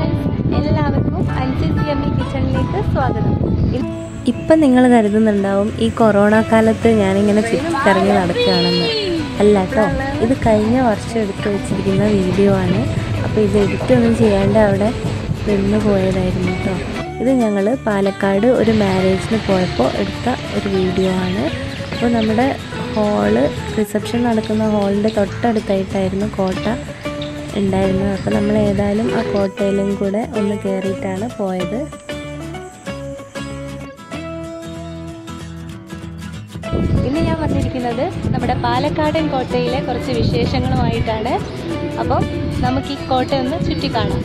Friends എല്ലാവർക്കും അൻസിസ് yummy കിച്ചണിലേക്ക് സ്വാഗതം ഇപ്പം നിങ്ങൾ കരുതുന്നുണ്ടാവും ഈ കൊറോണ കാലത്ത് ഞാനിങ്ങനെ ചുറ്റിക്കറങ്ങി നടക്കുകയാണെന്ന് അല്ല കേട്ടോ ഇത് കഴിഞ്ഞ വർഷം എടുത്തു വെച്ചിരിക്കുന്ന വീഡിയോ ആണ് അപ്പോൾ ഇത് എഡിറ്റ് ഒന്നും ചെയ്യാണ്ട് അവിടെ നിന്ന് പോയതായിരുന്നു കേട്ടോ ഇത് ഞങ്ങൾ പാലക്കാട് ഒരു മാരേജിന് പോയപ്പോൾ എടുത്ത ഒരു വീഡിയോ ആണ് അപ്പോൾ നമ്മുടെ ഹോള് റിസപ്ഷൻ നടക്കുന്ന ഹോളിൻ്റെ തൊട്ടടുത്തായിട്ടായിരുന്നു കോട്ട ഉണ്ടായിരുന്നത് അപ്പോൾ നമ്മൾ ഏതായാലും ആ കോട്ടയിലും കൂടെ ഒന്ന് കയറിയിട്ടാണ് പോയത് ഇന്ന് ഞാൻ വന്നിരിക്കുന്നത് നമ്മുടെ പാലക്കാടൻ കോട്ടയിലെ കുറച്ച് വിശേഷങ്ങളുമായിട്ടാണ് അപ്പം നമുക്ക് ഈ കോട്ട ഒന്ന് ചുറ്റിക്കാണാം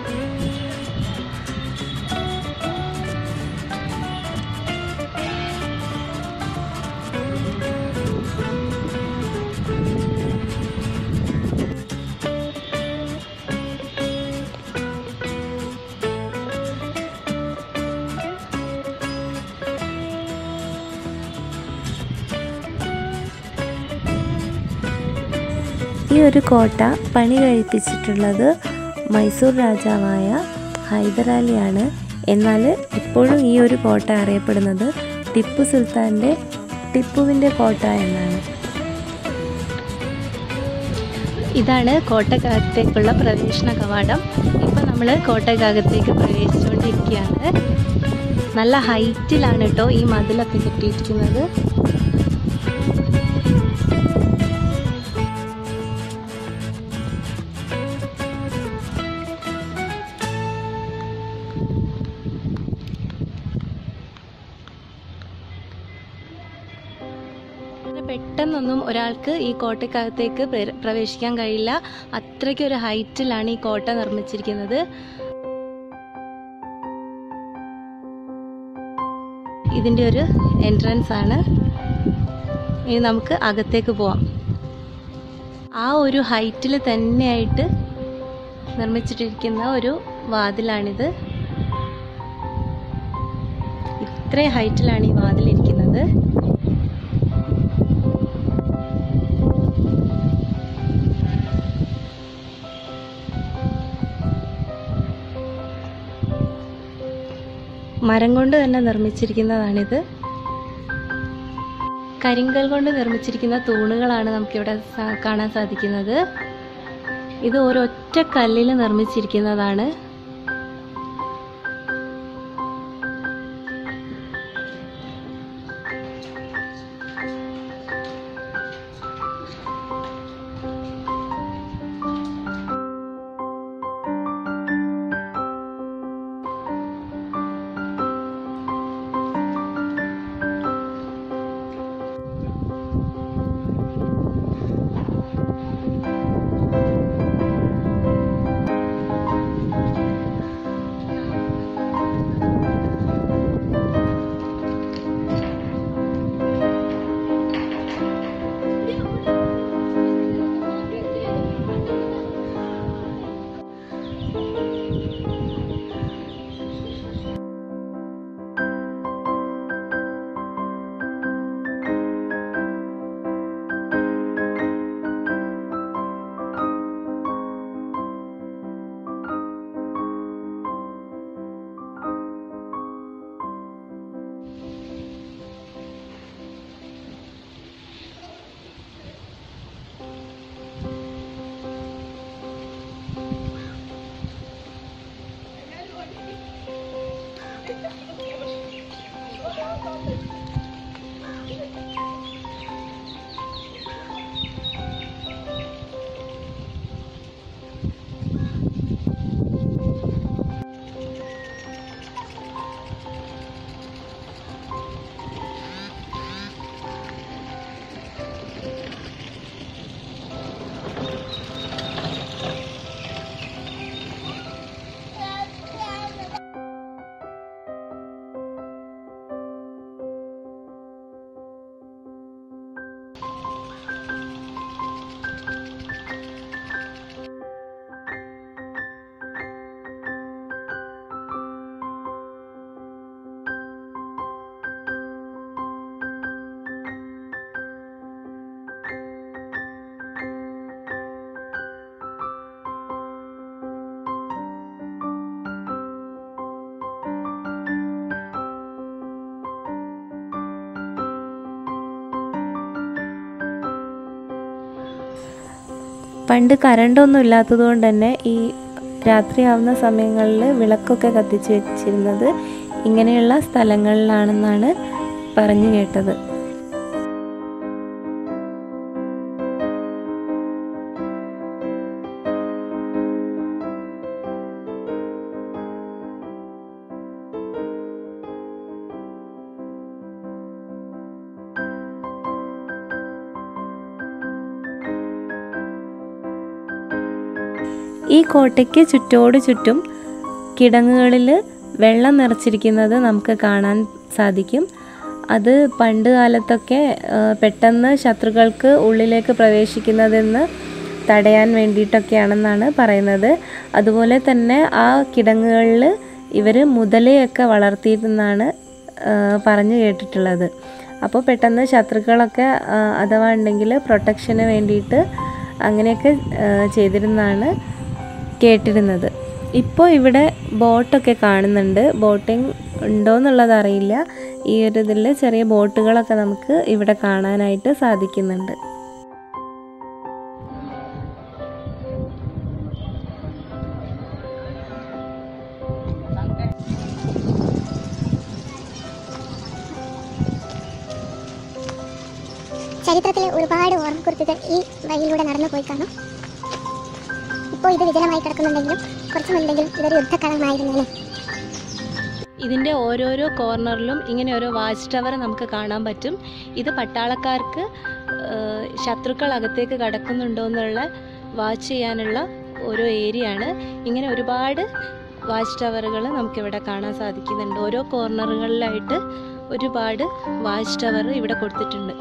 ഈ ഒരു കോട്ട പണി കഴിപ്പിച്ചിട്ടുള്ളത് മൈസൂർ രാജാവായ ഹൈദരാലിയാണ് എന്നാൽ ഇപ്പോഴും ഈ ഒരു കോട്ട അറിയപ്പെടുന്നത് ടിപ്പു സുൽത്താൻ്റെ ടിപ്പുവിൻ്റെ കോട്ട എന്നാണ് ഇതാണ് കോട്ടക്കകത്തേക്കുള്ള പ്രവേശന കവാടം ഇപ്പം നമ്മൾ കോട്ടക്കകത്തേക്ക് പ്രവേശിച്ചുകൊണ്ടിരിക്കുകയാണ് നല്ല ഹൈറ്റിലാണ് കേട്ടോ ഈ മതിലൊക്കെ കെട്ടിയിരിക്കുന്നത് അങ്ങനെ പെട്ടെന്നൊന്നും ഒരാൾക്ക് ഈ കോട്ടയ്ക്കകത്തേക്ക് പ്ര- പ്രവേശിക്കാൻ കഴിയില്ല അത്രയ്ക്ക് ഒരു ഹൈറ്റിലാണ് ഈ കോട്ട നിർമ്മിച്ചിരിക്കുന്നത് ഇതിൻ്റെ ഒരു എൻട്രൻസ് ആണ് ഇനി നമുക്ക് അകത്തേക്ക് പോവാം ആ ഒരു ഹൈറ്റിൽ തന്നെയായിട്ട് നിർമ്മിച്ചിട്ടിരിക്കുന്ന ഒരു വാതിലാണിത് ഇത്രയും ഹൈറ്റിലാണ് ഈ വാതിലിരിക്കുന്നത് മരം കൊണ്ട് തന്നെ നിർമ്മിച്ചിരിക്കുന്നതാണിത് കരിങ്കൽ കൊണ്ട് നിർമ്മിച്ചിരിക്കുന്ന തൂണുകളാണ് നമുക്കിവിടെ സ- കാണാൻ സാധിക്കുന്നത് ഇത് ഒരൊറ്റ കല്ലിൽ നിർമ്മിച്ചിരിക്കുന്നതാണ് പണ്ട് കറണ്ടൊന്നും ഇല്ലാത്തത് കൊണ്ട് തന്നെ ഈ രാത്രിയാവുന്ന സമയങ്ങളിൽ വിളക്കൊക്കെ കത്തിച്ച് വെച്ചിരുന്നത് ഇങ്ങനെയുള്ള സ്ഥലങ്ങളിലാണെന്നാണ് പറഞ്ഞു കേട്ടത് ഈ കോട്ടയ്ക്ക് ചുറ്റോട് ചുറ്റും കിടങ്ങുകളിൽ വെള്ളം നിറച്ചിരിക്കുന്നത് നമുക്ക് കാണാൻ സാധിക്കും അത് പണ്ട് കാലത്തൊക്കെ ആ, പെട്ടെന്ന് ശത്രുക്കൾക്ക് ഉള്ളിലേക്ക് പ്രവേശിക്കുന്നതെന്ന് തടയാൻ വേണ്ടിയിട്ടൊക്കെയാണെന്നാണ് പറയുന്നത് അതുപോലെ തന്നെ ആ കിടങ്ങുകളിൽ ഇവർ മുതലയൊക്കെ വളർത്തിയിരുന്നാണ് ആ, പറഞ്ഞു കേട്ടിട്ടുള്ളത് അപ്പോൾ പെട്ടെന്ന് ശത്രുക്കളൊക്കെ ആ, അഥവാ ഉണ്ടെങ്കിൽ പ്രൊട്ടക്ഷന് വേണ്ടിയിട്ട് അങ്ങനെയൊക്കെ ആ, ചെയ്തിരുന്നാണ് കേട്ടിരുന്നത് ഇപ്പോൾ ഇവിടെ ബോട്ടൊക്കെ കാണുന്നുണ്ട് ബോട്ടിംഗ് ഉണ്ടോ എന്നുള്ളത് അറിയില്ല ഈ ഒരു ഇതിൽ ചെറിയ ബോട്ടുകളൊക്കെ നമുക്ക് ഇവിടെ കാണാനായിട്ട് സാധിക്കുന്നുണ്ട് ചരിത്രത്തിലെ ഒരുപാട് ഓർമ്മക്കുറിപ്പുകൾ ഈ വഴിയിലൂടെ നടന്നു പോയി കാണും ഇപ്പോൾ ഇത് വിജനമായി കിടക്കുന്നുണ്ടെങ്കിലും കുറച്ചു മുൻപെങ്കിലും ഇതൊരു യുദ്ധക്കളമായിരുന്നേനെ ഇതിൻ്റെ ഓരോരോ കോർണറിലും ഇങ്ങനെ ഓരോ വാച്ച് ടവർ നമുക്ക് കാണാൻ പറ്റും ഇത് പട്ടാളക്കാർക്ക് ഏഹ്, ശത്രുക്കൾ അകത്തേക്ക് കടക്കുന്നുണ്ടോ എന്നുള്ള വാച്ച് ചെയ്യാനുള്ള ഓരോ ഏരിയ ആണ് ഇങ്ങനെ ഒരുപാട് വാച്ച് ടവറുകൾ നമുക്കിവിടെ കാണാൻ സാധിക്കുന്നുണ്ട് ഓരോ കോർണറുകളിലായിട്ട് ഒരുപാട് വാച്ച് ടവർ ഇവിടെ കൊടുത്തിട്ടുണ്ട്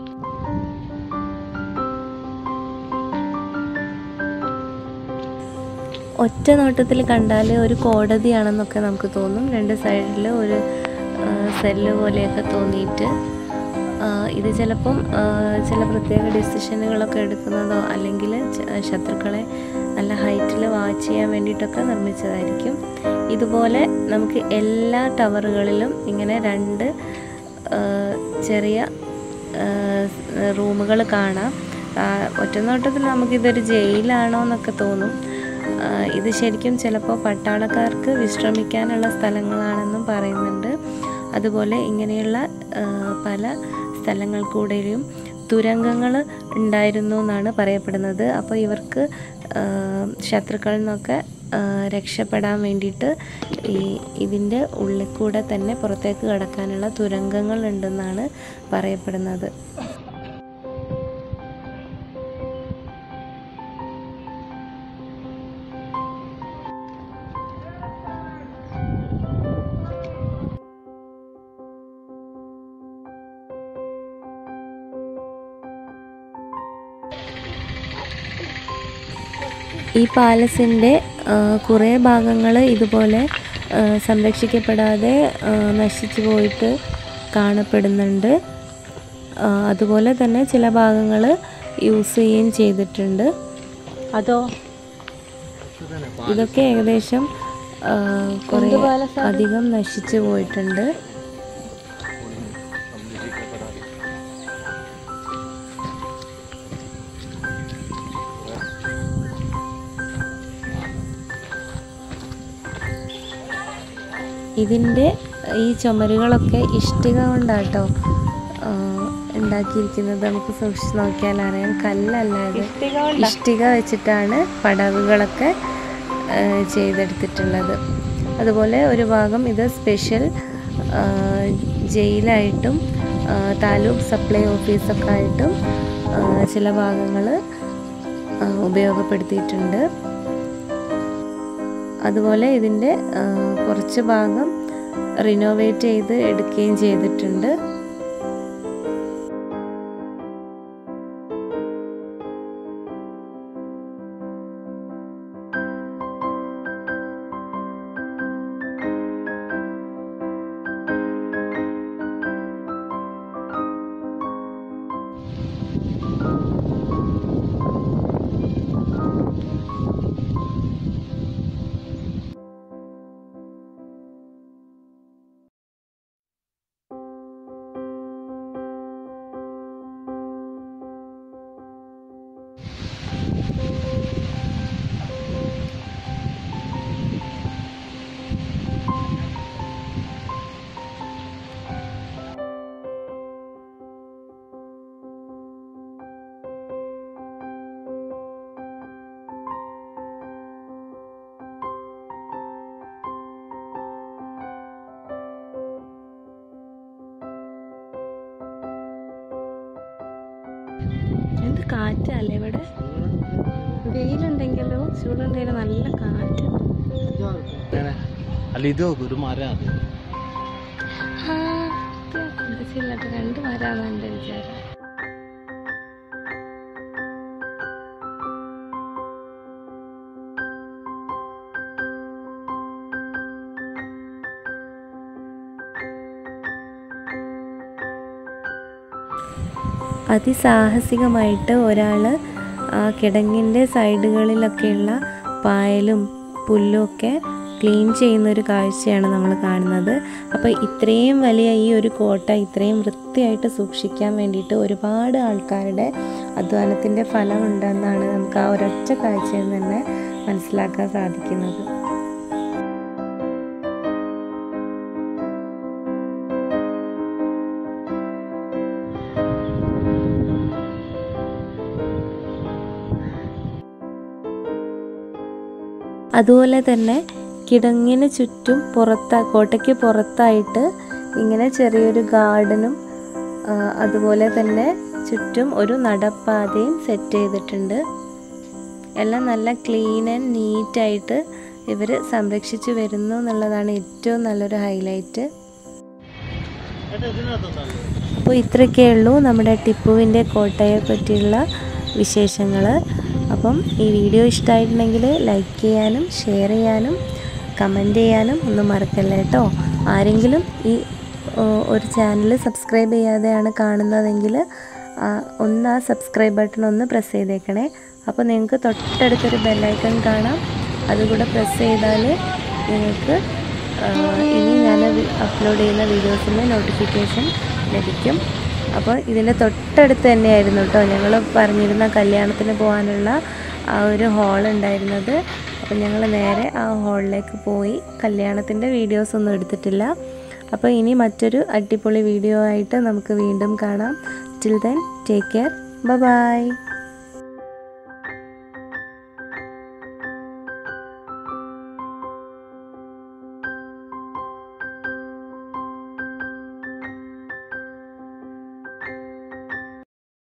ഒറ്റ നോട്ടത്തിൽ കണ്ടാൽ ഒരു കോടതിയാണെന്നൊക്കെ നമുക്ക് തോന്നും രണ്ട് സൈഡിൽ ഒരു ആ, സെല്ല് പോലെയൊക്കെ തോന്നിയിട്ട് ആ, ഇത് ചിലപ്പം ആ, ചില പ്രത്യേക ഡിസിഷനുകളൊക്കെ എടുക്കുന്നതോ അല്ലെങ്കിൽ ച- ശത്രുക്കളെ നല്ല ഹൈറ്റിൽ വാച്ച് ചെയ്യാൻ വേണ്ടിയിട്ടൊക്കെ നിർമ്മിച്ചതായിരിക്കും ഇതുപോലെ നമുക്ക് എല്ലാ ടവറുകളിലും ഇങ്ങനെ രണ്ട് ആ, ചെറിയ റൂമുകൾ കാണാം ആ, ഒറ്റനോട്ടത്തിൽ നമുക്കിതൊരു ജയിലാണോ എന്നൊക്കെ തോന്നും ആ, ഇത് ശരിക്കും ചിലപ്പോൾ പട്ടാളക്കാർക്ക് വിശ്രമിക്കാനുള്ള സ്ഥലങ്ങളാണെന്നും പറയുന്നുണ്ട് അതുപോലെ ഇങ്ങനെയുള്ള ആ, പല സ്ഥലങ്ങൾക്കൂടെയും തുരങ്കങ്ങൾ ഉണ്ടായിരുന്നു എന്നാണ് പറയപ്പെടുന്നത് അപ്പോൾ ഇവർക്ക് ആ, ശത്രുക്കളിൽ നിന്നൊക്കെ ആ, രക്ഷപ്പെടാൻ വേണ്ടിയിട്ട് ഈ ഇതിൻ്റെ ഉള്ളിൽ കൂടെ തന്നെ പുറത്തേക്ക് കടക്കാനുള്ള തുരങ്കങ്ങൾ ഉണ്ടെന്നാണ് പറയപ്പെടുന്നത് ഈ പാലസിൻ്റെ കുറേ ഭാഗങ്ങൾ ഇതുപോലെ ആ, സംരക്ഷിക്കപ്പെടാതെ ആ, നശിച്ചു പോയിട്ട് കാണപ്പെടുന്നുണ്ട് ആ, അതുപോലെ തന്നെ ചില ഭാഗങ്ങൾ യൂസ് ചെയ്യുകയും ചെയ്തിട്ടുണ്ട് അതോ ഇതൊക്കെ ഏകദേശം ആ, കുറേ എന്ത് പാലസാ അത്? അധികം നശിച്ചു പോയിട്ടുണ്ട് ഇതിൻ്റെ ഈ ചുമരുകളൊക്കെ ഇഷ്ടിക കൊണ്ടാട്ടോ ആ, ഉണ്ടാക്കിയിരിക്കുന്നത് നമുക്ക് സൂക്ഷിച്ച് നോക്കിയാൽ അറിയാം കല്ലല്ല ഇത് ഇഷ്ടിക വെച്ചിട്ടാണ് പടവുകളൊക്കെ ആ, ചെയ്തെടുത്തിട്ടുള്ളത് അതുപോലെ ഒരു ഭാഗം ഇത് സ്പെഷ്യൽ ആ, ജയിലായിട്ടും ആ, താലൂക്ക് സപ്ലൈ ഓഫീസൊക്കെ ആയിട്ടും ആ, ചില ഭാഗങ്ങൾ ഉപയോഗപ്പെടുത്തിയിട്ടുണ്ട് അതുപോലെ ഇതിൻ്റെ ആ, കുറച്ച് ഭാഗം റിനോവേറ്റ് ചെയ്ത് എടുക്കുകയും ചെയ്തിട്ടുണ്ട് കാറ്റല്ലേ ഇവിടെ വെയിലുണ്ടെങ്കിലോ ചൂടുണ്ടെങ്കിലോ നല്ല കാറ്റ് അല്ല ഇത് നോക്ക്, ഒരു മരം അത് ആ കുണ്ടച്ചില്ലാട്ട് രണ്ട് മരമാണ് എൻ്റെ വിചാരം അതിസാഹസികമായിട്ട് ഒരാൾ ആ കിടങ്ങിൻ്റെ സൈഡുകളിലൊക്കെയുള്ള പായലും പുല്ലും ഒക്കെ ക്ലീൻ ചെയ്യുന്ന ഒരു കാഴ്ചയാണ് നമ്മൾ കാണുന്നത് അപ്പോൾ ഇത്രയും വലിയ ഈ ഒരു കോട്ട ഇത്രയും വൃത്തിയായിട്ട് സൂക്ഷിക്കാൻ വേണ്ടിയിട്ട് ഒരുപാട് ആൾക്കാരുടെ അധ്വാനത്തിൻ്റെ ഫലമുണ്ടെന്നാണ് നമുക്ക് ആ ഒരൊറ്റ കാഴ്ചയിൽ തന്നെ മനസ്സിലാക്കാൻ സാധിക്കുന്നത് അതുപോലെ തന്നെ കിടങ്ങിന് ചുറ്റും പുറത്ത കോട്ടയ്ക്ക് പുറത്തായിട്ട് ഇങ്ങനെ ചെറിയൊരു ഗാർഡനും ആ, അതുപോലെ തന്നെ ചുറ്റും ഒരു നടപ്പാതയും സെറ്റ് ചെയ്തിട്ടുണ്ട് എല്ലാം നല്ല ക്ലീൻ ആൻഡ് നീറ്റായിട്ട് ഇവർ സംരക്ഷിച്ചു വരുന്നു എന്നുള്ളതാണ് ഏറ്റവും നല്ലൊരു ഹൈലൈറ്റ് അപ്പോൾ ഇത്രയൊക്കെ ഉള്ളൂ നമ്മുടെ ടിപ്പുവിൻ്റെ കോട്ടയെ പറ്റിയുള്ള വിശേഷങ്ങൾ അപ്പം ഈ വീഡിയോ ഇഷ്ടമായിട്ടുണ്ടെങ്കിൽ ലൈക്ക് ചെയ്യാനും ഷെയർ ചെയ്യാനും കമൻറ്റ് ചെയ്യാനും ഒന്നും മറക്കല്ല കേട്ടോ ആരെങ്കിലും ഈ ഓ, ഒരു ചാനൽ സബ്സ്ക്രൈബ് ചെയ്യാതെയാണ് കാണുന്നതെങ്കിൽ ആ, ഒന്ന് ആ സബ്സ്ക്രൈബ് ബട്ടൺ ഒന്ന് പ്രസ് ചെയ്തേക്കണേ അപ്പോൾ നിങ്ങൾക്ക് തൊട്ടടുത്തൊരു ബെല്ലൈക്കൺ കാണാം അതുകൂടെ പ്രസ് ചെയ്താൽ നിങ്ങൾക്ക് ആ, ഇനി ഞാൻ അപ്ലോഡ് ചെയ്യുന്ന വീഡിയോസിൻ്റെ നോട്ടിഫിക്കേഷൻ ലഭിക്കും അപ്പോൾ ഇതിൻ്റെ തൊട്ടടുത്ത് തന്നെയായിരുന്നു കേട്ടോ ഞങ്ങൾ പറഞ്ഞിരുന്ന കല്യാണത്തിന് പോകാനുള്ള ആ ഒരു ഹാൾ ഉണ്ടായിരുന്നത് അപ്പോൾ ഞങ്ങൾ നേരെ ആ ഹാളിലേക്ക് പോയി കല്യാണത്തിൻ്റെ വീഡിയോസ് ഒന്നും എടുത്തിട്ടില്ല അപ്പോൾ ഇനി മറ്റൊരു അടിപൊളി വീഡിയോ ആയിട്ട് നമുക്ക് വീണ്ടും കാണാം till then take care by